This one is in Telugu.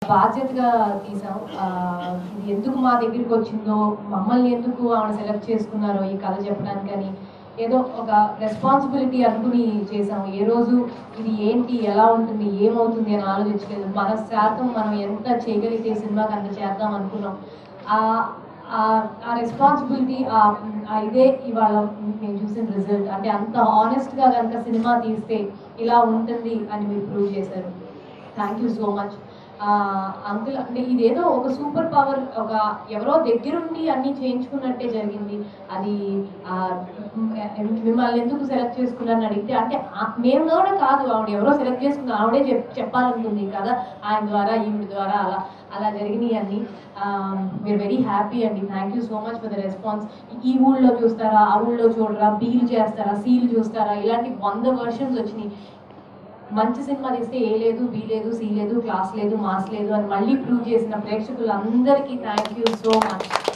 బాధ్యతగా తీసాం ఆ, ఇది ఎందుకు మా దగ్గరికి వచ్చిందో మమ్మల్ని ఎందుకు ఆవిడ సెలెక్ట్ చేసుకున్నారో ఈ కథ చెప్పడానికి అని ఏదో ఒక రెస్పాన్సిబిలిటీ అనుకుని చేసాం ఏ రోజు ఇది ఏంటి ఎలా ఉంటుంది ఏమవుతుంది అని ఆలోచించలేదు మన శాతం మనం ఎంత చేయగలిగితే ఈ సినిమాకి అంత చేద్దాం అనుకున్నాం ఆ- ఆ- ఆ రెస్పాన్సిబిలిటీ ఆ ఇదే ఇవాళ మేము చూసిన రిజల్ట్ అంటే అంత ఆనెస్ట్గా కనుక సినిమా తీస్తే ఇలా ఉంటుంది అని మీరు ప్రూవ్ చేశారు thank you so much uncle అంటే ఇదేదో ఒక సూపర్ పవర్ ఒక ఎవరో దగ్గరుండి అన్నీ చేయించుకున్నట్టే జరిగింది అది ఆ, మ్, మిమ్మల్ని ఎందుకు సెలెక్ట్ చేసుకున్నారని అడిగితే అంటే ఆ- మేము కూడా కాదు ఆవిడ ఎవరో సెలెక్ట్ చేసుకున్న ఆవిడే చెప్ చెప్పాలనుకుంది కదా ఆయన ద్వారా ఈవిడ ద్వారా అలా అలా జరిగినాయి అన్ని వీఆర్ వెరీ హ్యాపీ అండి thank you so much for the response ఈ ఊళ్ళో చూస్తారా ఆ ఊళ్ళో చూడరా బీలు చేస్తారా సీలు చూస్తారా ఇలాంటి వంద వర్షన్స్ వచ్చినాయి మంచి సినిమా తీస్తే ఏ లేదు బి లేదు సి లేదు క్లాస్ లేదు మాస్ లేదు అని మళ్ళీ ప్రూవ్ చేసిన ప్రేక్షకులందరికీ థ్యాంక్ యూ సో మచ్